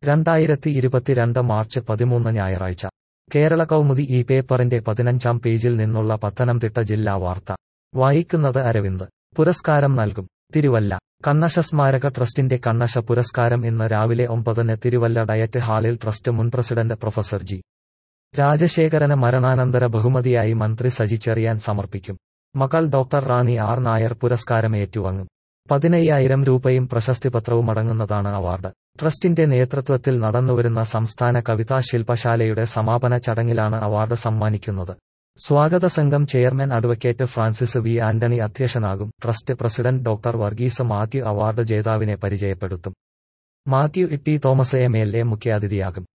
രണ്ടായിരത്തി ഇരുപത്തിരണ്ട് മാർച്ച് പതിമൂന്ന് ഞായറാഴ്ച കേരള കൗമുദി ഈ പേപ്പറിന്റെ പതിനഞ്ചാം പേജിൽ നിന്നുള്ള പത്തനംതിട്ട ജില്ലാ വാർത്ത വായിക്കുന്നത് അരവിന്ദ് പുരസ്കാരം നൽകും തിരുവല്ല കണ്ണശ സ്മാരക ട്രസ്റ്റിന്റെ കണ്ണശ പുരസ്കാരം ഇന്ന് രാവിലെ ഒമ്പതിന് തിരുവല്ല ഡയറ്റ് ഹാളിൽ ട്രസ്റ്റ് മുൻ പ്രസിഡന്റ് പ്രൊഫസർ ജി രാജശേഖരന് മരണാനന്തര ബഹുമതിയായി മന്ത്രി സജി ചെറിയാൻ സമർപ്പിക്കും മകൾ ഡോക്ടർ റാണി ആർ നായർ പുരസ്കാരം ഏറ്റുവാങ്ങും പതിനയ്യായിരം രൂപയും പ്രശസ്തിപത്രവും അടങ്ങുന്നതാണ് അവാർഡ് ട്രസ്റ്റിന്റെ നേതൃത്വത്തിൽ നടന്നുവരുന്ന സംസ്ഥാന കവിതാ ശില്പശാലയുടെ സമാപന ചടങ്ങിലാണ് അവാർഡ് സമ്മാനിക്കുന്നത് സ്വാഗത സംഘം chairman advocate Francis V Antony അധ്യക്ഷനാകും trust president doctor Varghese Mathew award ജേതാവിനെ പരിചയപ്പെടുത്തും Mathew Itty Thomas M L A മുഖ്യാതിഥിയാകും